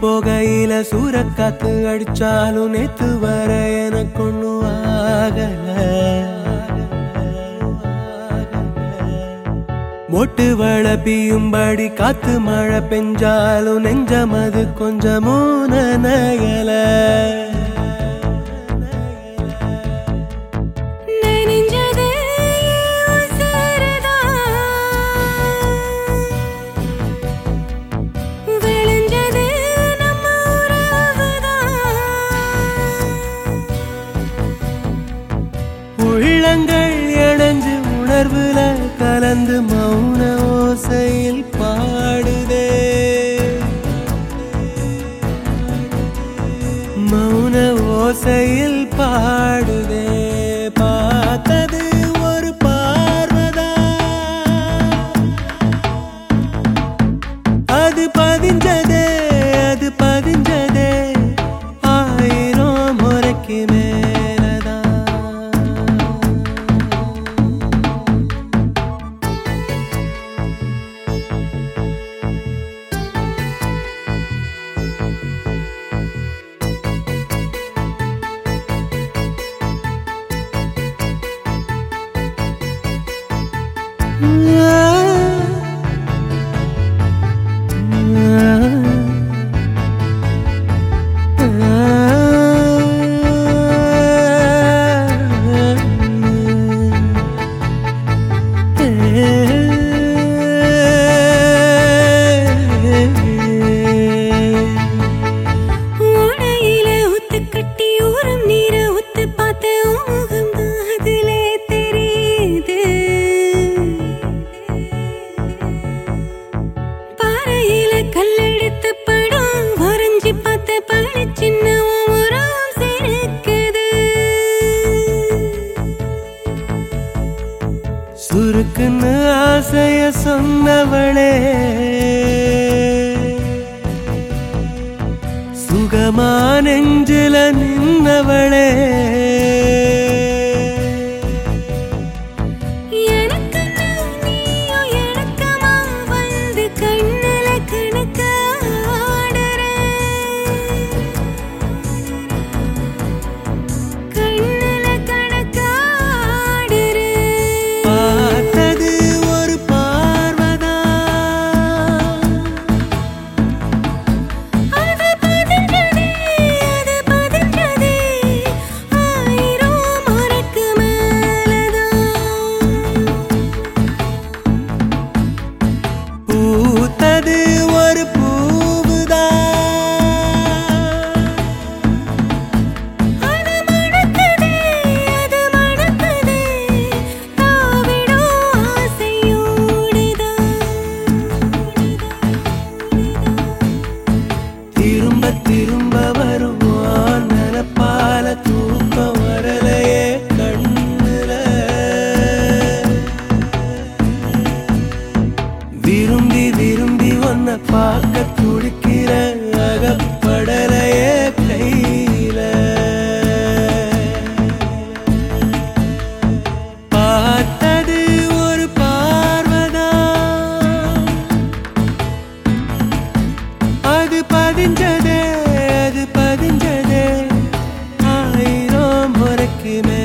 போகையில சூறக்காத்து அடிச்சாலும் நேத்து வர எனக்கு ஒண்ணும் ஆகல மொட்டு வளப்பியும்படி காத்து மழை பெஞ்சாலும் நெஞ்சமது கொஞ்சமும் நனையல நனைஞ்சது உசுருதான். விளைஞ்சது நம்ம உறவுதான். உள்ளங்கள் இணைஞ்சு உணர்வுல கலந்து மௌன ஓசையில் பாடுதே மௌன ஓசையில் பாடுதே பார்த்தது ஒரு பார்வதா அது பதிஞ்சதே அது பதிஞ்சதே ஆயிரம் முறைக்கு மேலதான் ஓடையில ஊத்து கட்டி ஊறும் நீரை ஊத்து பார்த்து ஊகம் அதிலே தெரியுது. பாறையில கல்லெடுத்து படம் வரைஞ்சி பார்த்து பளிச்சின்ன உன் உருவம் சிரிக்குது. சுருக்குன்னு ஆசைய சொன்னவளே சுகமா நெஞ்சில நின்னவளே எனக்குன்னு நீயும் இணக்கமா வந்து கண்ணுல கணக்க ஆடுற. கண்ணுல கணக்க ஆடுற. பார்த்தது ஒரு பார்வதா அது பதிஞ்சதே, அது பதிஞ்சதே, ஆயிரம் முறைக்கு மேலதான். பூத்தது ஒரு பூவுதா அது மணக்குதே, அது மணக்குதே, தாவிடும் ஆசையோடுதான். திரும்ப திரும்ப வருவான் நினப்பால தூக்கம் வரலையே கண்ணுல விரும்பி விரும்பி ஒன்ன பார்க்க துடிக்கிற அகப்படலையே கையில பார்த்தது ஒரு பார்வதா அது பதிஞ்சதே அது பதிஞ்சதே ஆயிரம் முறைக்கு மேல